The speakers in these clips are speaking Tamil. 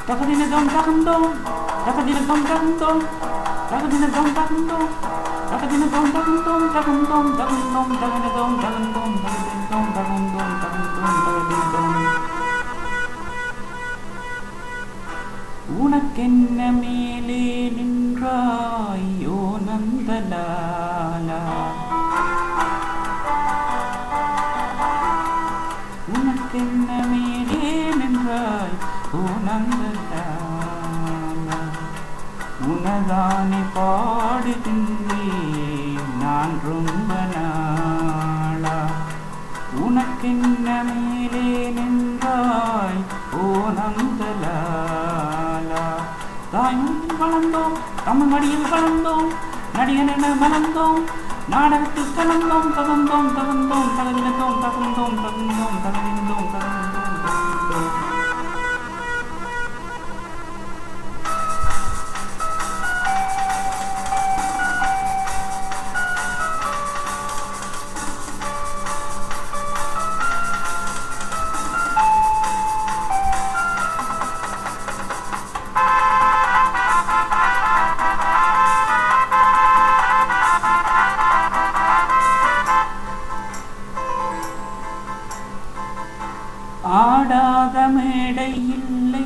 தகதினதோம் தகந்தோம் தகதினதோம் தகந்தோம் தகதினதோம் தகந்தோம் தகதினதோம் தகந்தோம் தகந்தோம் தகந்தோம் தகனதோம் தகந்தோம் தகதினதோம் தகந்தோம் தகந்தோம் தகதினதோம் உனக்கென்ன மேலே நின்றாயோ நந்தலாலா உனக்கென்ன மேலே நின்றாய் ஓ நந்தலாலா உனதானே பாடுகின்றேன் நான் ரொம்ப நாளா உனக்கென்ன மேலே நின்றாய் ஓ நந்தலாலா தாய்மொழியில் வளர்ந்தோம் தமிழ் மடியில் வளர்ந்தோம் நடிகன் என மலர்ந்தோம் நாடகத்தில் கலந்தோம் தகுந்தோம் தகுந்தோம் தகுந்தோம் தகுந்தோம் தகுந்தோம் தகுந்தோம் தகுந்தோம் தகுந்தோம் ஆடாத மேடை இல்லை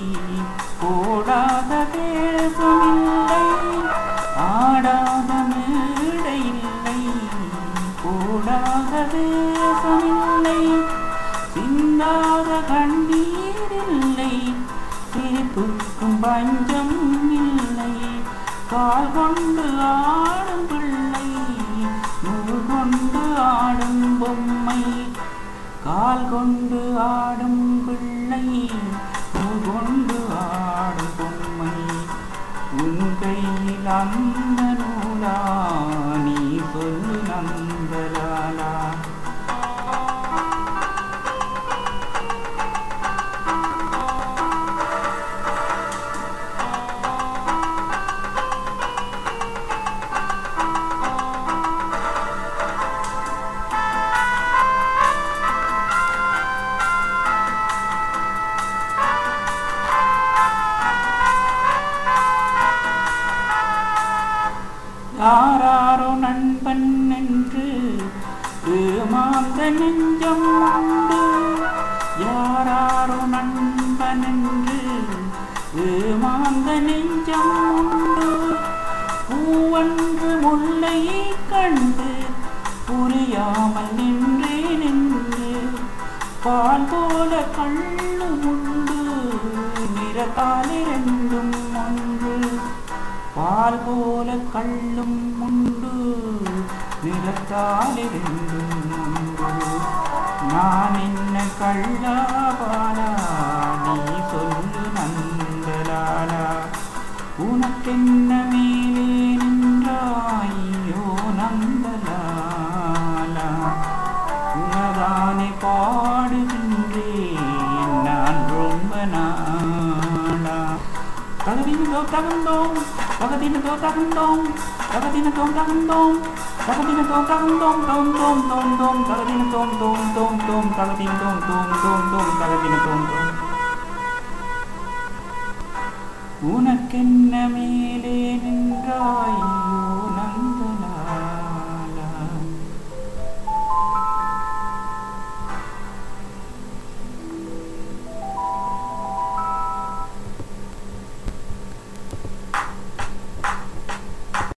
போடாத வேஷமில்லை ஆடாத மேடை இல்லை போடாத வேஷமில்லை சிந்தாத கண்ணீர் இல்லை சிரிப்புக்கும் பஞ்சம் இல்லை கால் கொண்டு ஆடும் பிள்ளை நூல் கொண்டு ஆடும் பொம்மை கால் கொண்டு ஆடும் பிள்ளை நூல் கொண்டு ஆடும் பொம்மை உன் கையில் அந்த நூலா நீ சொல்லு நந்தலாலா யாராரோ நண்பன் என்று ஏமாந்த நெஞ்சம் உண்டு யாராரோ நண்பன் என்று ஏமாந்த நெஞ்சம் உண்டு பூவன்று முல்லையை கண்டு புரியாமல் நின்றே நின்று பால் போல கள்ளு உண்டு நிறத்தால் இரண்டும் ஒன்று பால் போல கள்ளும் உண்டு நிறத்தால் இரண்டும் உண்டு நான் என்ன கள்ளா பாலா நீ சொல்லு நந்தலாலா உனக்கென்ன மேலே நின்றாயோ நந்தலாலா உனதானே பாடுகின்றேன் நான் ரொம்ப நாளா தகதினதோ தகுந்தோம் தகதினதோ தகுந்தோம் தகதினதோம் தகுந்தோம் தகதினதோம் தகுந்தோம் தோம் தோம் தோம் தோம் தகதினதோம் தோம் தோம் தோம் தகதினதோம் தோம் தோம் தோம் தகதினதோம் தோம் உனக்கென்ன மேலே நின்று